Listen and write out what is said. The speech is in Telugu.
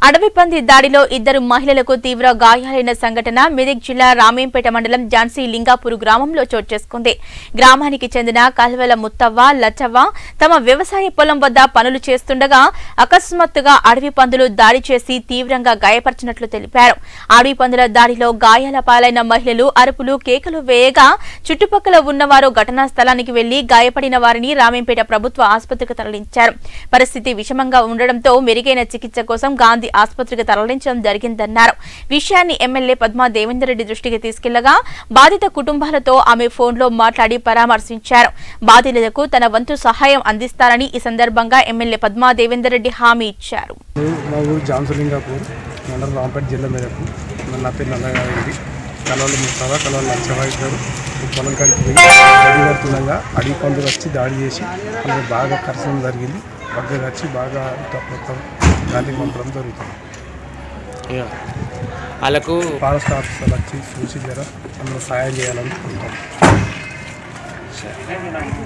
అడవి పంది దాడిలో ఇద్దరు మహిళలకు తీవ్ర గాయాలైన సంఘటన మెదక్ జిల్లా రామేంపేట మండలం ఝాన్సీ లింగాపూర్ గ్రామంలో చోటు చేసుకుంది గ్రామానికి చెందిన కల్వెల ముత్తవ్వ లచ్చవ్వ తమ వ్యవసాయ పొలం వద్ద పనులు చేస్తుండగా అకస్మాత్తుగా అడవి పందులు దాడి చేసి తీవ్రంగా గాయపరిచినట్లు తెలిపారు అడవి పందుల దాడిలో గాయాల పాలైన మహిళలు అరుపులు కేకలు వేయగా చుట్టుపక్కల ఉన్నవారు ఘటనా స్థలానికి వెళ్లి గాయపడిన వారిని రామేంపేట ప్రభుత్వ ఆసుపత్రికి తరలించారు పరిస్థితి విషమంగా ఉండడంతో మెరుగైన చికిత్స కోసం గాంధీ ఆసుపత్రికి తరలించడం జరిగిందన్నారు విషయాన్ని ఎమ్మెల్యే పద్మా దేవేందర్ రెడ్డి దృష్టికి తీసుకెళ్లగా బాధిత కుటుంబాలతో ఆమె ఫోన్లో మాట్లాడి పరామర్శించారు బాధితులకు తన వంతు సహాయం అందిస్తారని ఈ సందర్భంగా ఎమ్మెల్యే పద్మా దేవేందర్ రెడ్డి హామీ ఇచ్చారు మా ఊరు జాన్సలింగాపూర్ మండలం రాంపేట జిల్లా మెదకు నా పేరు నల్లగారింది కలవలు ముస్తావా కలవలు లక్షవా ఇద్దరు పొలం కాడికి పోయి గడి కడుతుండగా అడవి పందులు వచ్చి దాడి చేసి అందులో బాగా కరచడం జరిగింది పక్కగా వచ్చి బాగా ఇట్లా మొత్తం గాంధీ పంపడం జరుగుతుంది ఇక వాళ్ళకు ఫారెస్ట్ ఆఫీసర్లు వచ్చి చూసి జర అందులో సాయం చేయాలనుకుంటాం